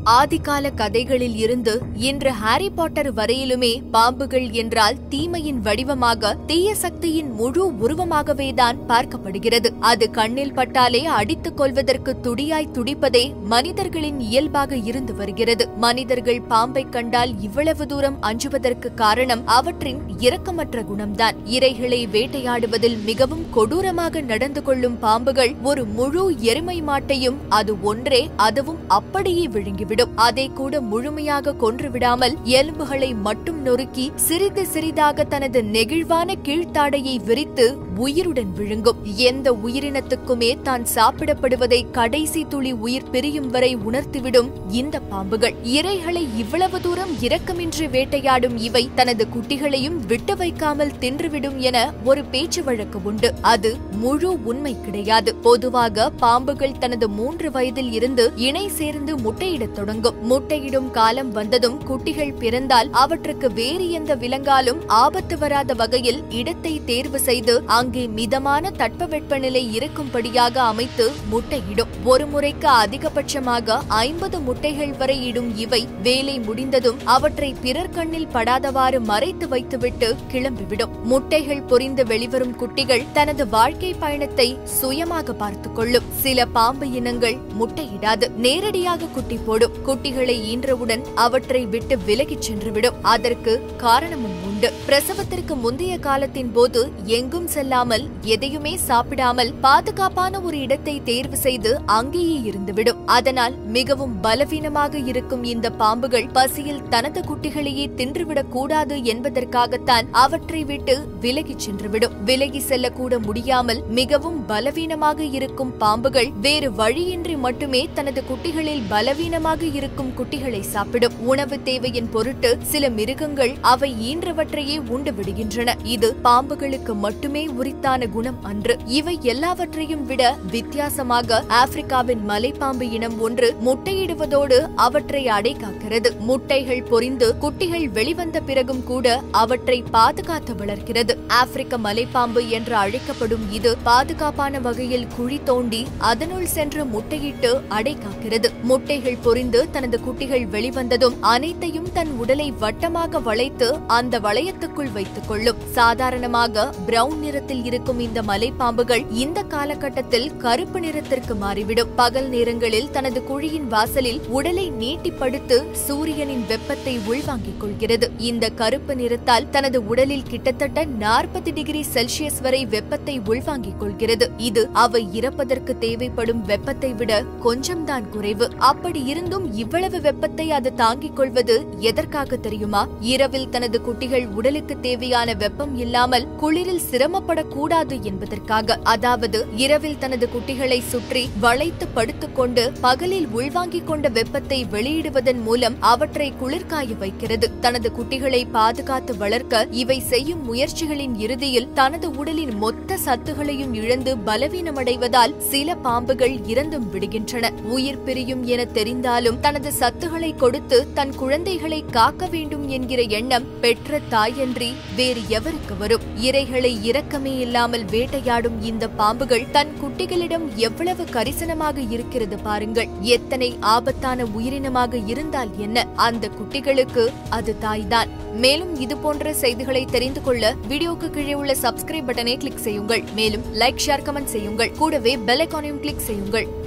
ஆதிகால கதைகளில் இருந்து இன்று ஹாரி பாட்டர் வரையிலுமே பாம்புகள் என்றால் தீமையின் வடிவமாக தீய சக்தியின் முழு உருவமாகவேதான் பார்க்கப்படுகிறது அது கண்ணில் பட்டாலே அடித்துக் கொள்வதற்கு துடியாய் துடிப்பதே மனிதர்களின் இயல்பாக இருந்து வருகிறது மனிதர்கள் பாம்பை கண்டால் இவ்வளவு தூரம் அஞ்சுவதற்கு காரணம் அவற்றின் இரக்கமற்ற குணம்தான் இரைகளை வேட்டையாடுவதில் மிகவும் கொடூரமாக நடந்து கொள்ளும் பாம்புகள் ஒரு முழு எருமை மாட்டையும் அது ஒன்றே அதுவும் அப்படியே விழுங்கிவிடும் அதை கூட முழுமையாக கொன்றுவிடாமல் எலும்புகளை மட்டும் நொறுக்கி சிறிது சிறிதாக தனது நெகிழ்வான கீழ்த்தாடையை விரித்து உயிருடன் விழுங்கும் எந்த உயிரினத்துக்குமே தான் சாப்பிடப்படுவதை கடைசி துளி உயிர் பிரியும் வரை உணர்த்திவிடும் இந்த பாம்புகள் இரைகளை இவ்வளவு தூரம் இரக்கமின்றி வேட்டையாடும் இவை தனது குட்டிகளையும் விட்டு வைக்காமல் தின்றுவிடும் என ஒரு பேச்சு வழக்கு உண்டு அது முழு உண்மை கிடையாது பொதுவாக பாம்புகள் தனது மூன்று வயதில் இருந்து இணை சேர்ந்து முட்டையிடத் தொடங்கும் முட்டையிடும் காலம் வந்ததும் குட்டிகள் பிறந்தால் அவற்றுக்கு வேறு எந்த விலங்காலும் ஆபத்து வராத வகையில் இடத்தை தேர்வு செய்து அங்கே மிதமான தட்பவெப்பநிலை இருக்கும்படியாக அமைத்து முட்டையிடும் ஒரு முறைக்கு அதிகபட்சமாக ஐம்பது முட்டைகள் வரை இடும் இவை வேலை முடிந்ததும் அவற்றை பிறர் கண்ணில் படாதவாறு மறைத்து வைத்துவிட்டு கிளம்பிவிடும் முட்டைகள் பொரிந்து வெளிவரும் குட்டிகள் தனது வாழ்க்கை பயணத்தை சுயமாக பார்த்துக் கொள்ளும் சில பாம்பு இனங்கள் முட்டையிடாது நேரடியாக குட்டி போடும் குட்டிகளை ஈன்றவுடன் அவற்றை விட்டு விலகிச் சென்றுவிடும் அதற்கு காரணமும் உண்டு பிரசவத்திற்கு முந்தைய காலத்தின் போது எங்கும் செல்லாமல் எதையுமே சாப்பிடாமல் பாதுகாப்பான ஒரு இடத்தை தேர்வு செய்து அங்கேயே இருந்துவிடும் அதனால் மிகவும் பலவீனமாக இருக்கும் இந்த பாம்புகள் பசியில் தனது குட்டிகளையே தின்றுவிடக் கூடாது என்பதற்காகத்தான் அவற்றை விட்டு விலகிச் சென்றுவிடும் விலகி செல்லக்கூட முடியாமல் மிகவும் பலவீனமாக இருக்கும் பாம்புகள் வேறு வழியின்றி மட்டுமே தனது குட்டிகளில் பலவீனமாக இருக்கும் குட்டிகளை சாப்பிடும் உணவு தேவையின் பொருட்டு சில மிருகங்கள் அவை ஈன்றவற்றையே உண்டு விடுகின்றன இது பாம்புகளுக்கு மட்டுமே உரித்தான குணம் அன்று இவை எல்லாவற்றையும் விட வித்தியாசமாக ஆப்பிரிக்காவின் மலைப்பாம்பு இனம் ஒன்று முட்டையிடுவதோடு அவற்றை அடை காக்கிறது முட்டைகள் பொரிந்து குட்டிகள் வெளிவந்த பிறகும் கூட அவற்றை பாதுகாத்து வளர்க்கிறது ஆப்பிரிக்க மலைப்பாம்பு என்று அழைக்கப்படும் இது பாதுகாப்பான வகையில் குழி தோண்டி அதனுள் சென்று முட்டையிட்டு அடை காக்கிறது முட்டைகள் பொரிந்து தனது குட்டிகள் வெளிவந்ததும் அனைத்தையும் தன் உடலை வட்டமாக வளைத்து அந்த வளையத்துக்குள் வைத்துக் கொள்ளும் சாதாரணமாக பிரவுன் நிறத்தில் இருக்கும் இந்த மலைப்பாம்புகள் இந்த காலகட்டத்தில் கருப்பு நிறத்திற்கு மாறிவிடும் பகல் நேரங்களில் தனது குழியின் வாசலில் உடலை நீட்டி படுத்து சூரியனின் வெப்பத்தை உள்வாங்கிக் கொள்கிறது இந்த கருப்பு நிறத்தால் தனது உடலில் கிட்டத்தட்ட நாற்பது டிகிரி செல்சியஸ் வரை வெப்பத்தை உள்வாங்கிக் கொள்கிறது இது அவை இறப்பதற்கு தேவைப்படும் வெப்பத்தை விட கொஞ்சம்தான் குறைவு அப்படி இருந்தும் இவ்வளவு வெப்பத்தை அது தாங்கிக் கொள்வது எதற்காக தெரியுமா இரவில் தனது குட்டிகள் உடலுக்கு தேவையான வெப்பம் இல்லாமல் குளிரில் சிரமப்படக்கூடாது என்பதற்காக அதாவது இரவில் தனது குட்டிகளை சுற்றி வளைத்து படுத்துக்கொண்டு பகலில் உள்வாங்கிக் கொண்ட வெப்பத்தை வெளியிடுவதன் மூலம் அவற்றை குளிர்காய வைக்கிறது தனது குட்டிகளை பாதுகாத்து வளர்க்க இவை செய்யும் முயற்சிகளின் இறுதியில் தனது உடலின் மொத்த சத்துகளையும் இழந்து பலவீனமடைவதால் சில பாம்புகள் இறந்தும் விடுகின்றன உயிர் பிரியும் என தெரிந்தாலும் தனது சத்துகளை கொடுத்து தன் குழந்தைகளை காக்க வேண்டும் என்கிற எண்ணம் பெற்ற தாயன்றி வேறு எவருக்கு வரும் இரைகளை இரக்கமே இல்லாமல் வேட்டையாடும் இந்த பாம்புகள் தன் குட்டிகளிடம் எவ்வளவு கரிசனமாக இருக்கிறது பாருங்கள் எத்தனை ஆபத்தான உயிரினமாக இருந்தால் என்ன அந்த குட்டிகளுக்கு அது தாய்தான் மேலும் இது போன்ற செய்திகளை தெரிந்து கொள்ள வீடியோக்கு கீழே உள்ள சப்ஸ்கிரைப் பட்டனை கிளிக் செய்யுங்கள் மேலும் லைக் ஷேர் கமெண்ட் செய்யுங்கள் கூடவே பெல் ஐகானையும் கிளிக் செய்யுங்கள்